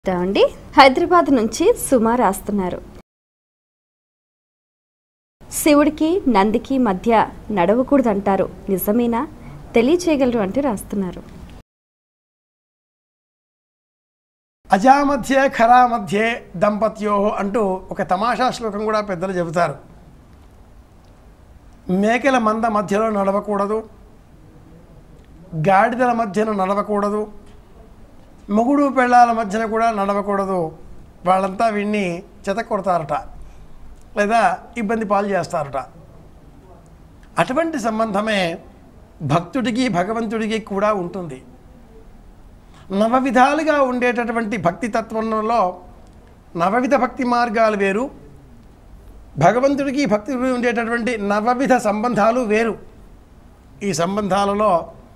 అండి హైదరాబాద్ నుంచి సుమా రాస్తున్నారు శివుడికి నందికి మధ్య నడవకూడదంటారు నిజమేనా తెలియచేయగలరు అంటూ రాస్తున్నారు అజామధ్యే ఖరామధ్యే దంపత్యో అంటూ ఒక తమాషా శ్లోకం కూడా పెద్దలు చెబుతారు మేకల మంద మధ్యలో నడవకూడదు గాడిదల మధ్యన నడవకూడదు మొగుడు పెళ్ళాల మధ్యన కూడా నడవకూడదు వాళ్ళంతా వీడిని చెత కొడతారట లేదా ఇబ్బంది పాలు చేస్తారట అటువంటి సంబంధమే భక్తుడికి భగవంతుడికి కూడా ఉంటుంది నవవిధాలుగా ఉండేటటువంటి భక్తి తత్వంలో నవవిధ భక్తి మార్గాలు వేరు భగవంతుడికి భక్తుడికి ఉండేటటువంటి నవవిధ సంబంధాలు వేరు ఈ సంబంధాలలో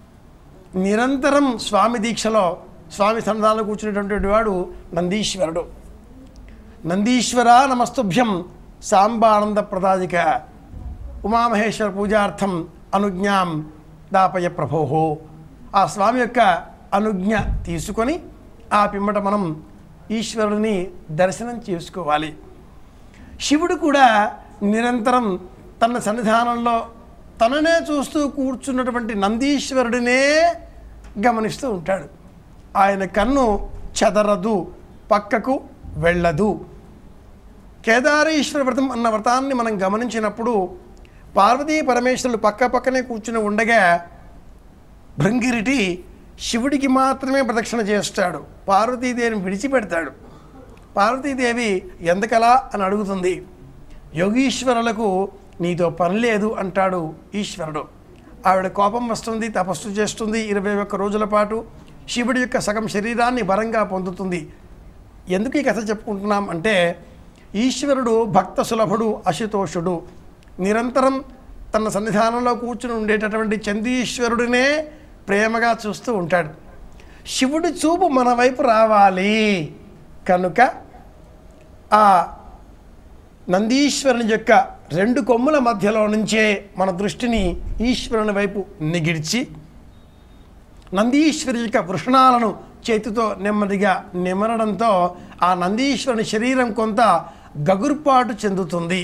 నిరంతరం స్వామి దీక్షలో స్వామి సన్నిధానంలో కూర్చునేటటువంటి వాడు నందీశ్వరుడు నందీశ్వర నమస్తుభ్యం సాంబానంద ప్రదాదిక ఉమామహేశ్వర పూజార్థం అనుజ్ఞాం దాపయ ప్రభోహో ఆ స్వామి యొక్క అనుజ్ఞ తీసుకొని ఆ పిమ్మట మనం ఈశ్వరుని దర్శనం చేసుకోవాలి శివుడు కూడా నిరంతరం తన సన్నిధానంలో తననే చూస్తూ కూర్చున్నటువంటి నందీశ్వరుడినే గమనిస్తూ ఉంటాడు ఆయన కన్ను చెదరదు పక్కకు వెళ్ళదు కేదారేశ్వర వ్రతం అన్న వ్రతాన్ని మనం గమనించినప్పుడు పార్వతీ పరమేశ్వరులు పక్క పక్కనే కూర్చుని ఉండగా భృంగిరిటి శివుడికి మాత్రమే ప్రదక్షిణ చేస్తాడు పార్వతీదేవిని విడిచిపెడతాడు పార్వతీదేవి ఎందుకలా అని అడుగుతుంది యోగీశ్వరులకు నీతో పని లేదు అంటాడు ఈశ్వరుడు ఆవిడ కోపం వస్తుంది తపస్సు చేస్తుంది ఇరవై ఒక్క రోజుల పాటు శివుడి యొక్క సగం శరీరాన్ని వరంగా పొందుతుంది ఎందుకు ఈ కథ చెప్పుకుంటున్నాం అంటే ఈశ్వరుడు భక్త సులభుడు అశుతోషుడు నిరంతరం తన సన్నిధానంలో కూర్చుని ఉండేటటువంటి చందీశ్వరుడినే ప్రేమగా చూస్తూ ఉంటాడు శివుడి చూపు మన వైపు రావాలి కనుక ఆ నందీశ్వరుని యొక్క రెండు కొమ్ముల మధ్యలో నుంచే మన దృష్టిని ఈశ్వరుని వైపు నిగిడ్చి నందీశ్వరి యొక్క వృషణాలను చేతితో నెమ్మదిగా నిమరడంతో ఆ నందీశ్వరుని శరీరం కొంత గగుర్పాటు చెందుతుంది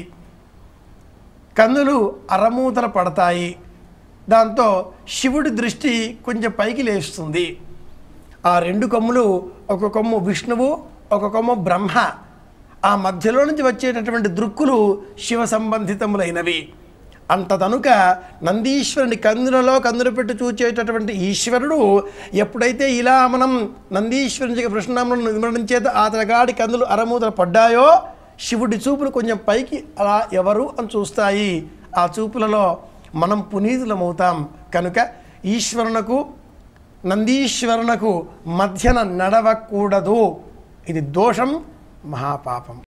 కన్నులు అరమూతలు పడతాయి దాంతో శివుడి దృష్టి కొంచెం పైకి లేస్తుంది ఆ రెండు కొమ్ములు ఒక కొమ్ము విష్ణువు ఒక కొమ్ము బ్రహ్మ ఆ మధ్యలో నుంచి వచ్చేటటువంటి దృక్కులు శివ సంబంధితములైనవి అంత తనుక నందీశ్వరుని కందులలో కందులు పెట్టి చూచేటటువంటి ఈశ్వరుడు ఎప్పుడైతే ఇలా మనం నందీశ్వరుని కృష్ణనామను నిమరణం చేత అతగాడి కందులు అరమూతలు పడ్డాయో శివుడి చూపులు కొంచెం పైకి అలా ఎవరు అని చూస్తాయి ఆ చూపులలో మనం పునీతులమవుతాం కనుక ఈశ్వరునకు నందీశ్వరునకు మధ్యన నడవకూడదు ఇది దోషం మహాపాపం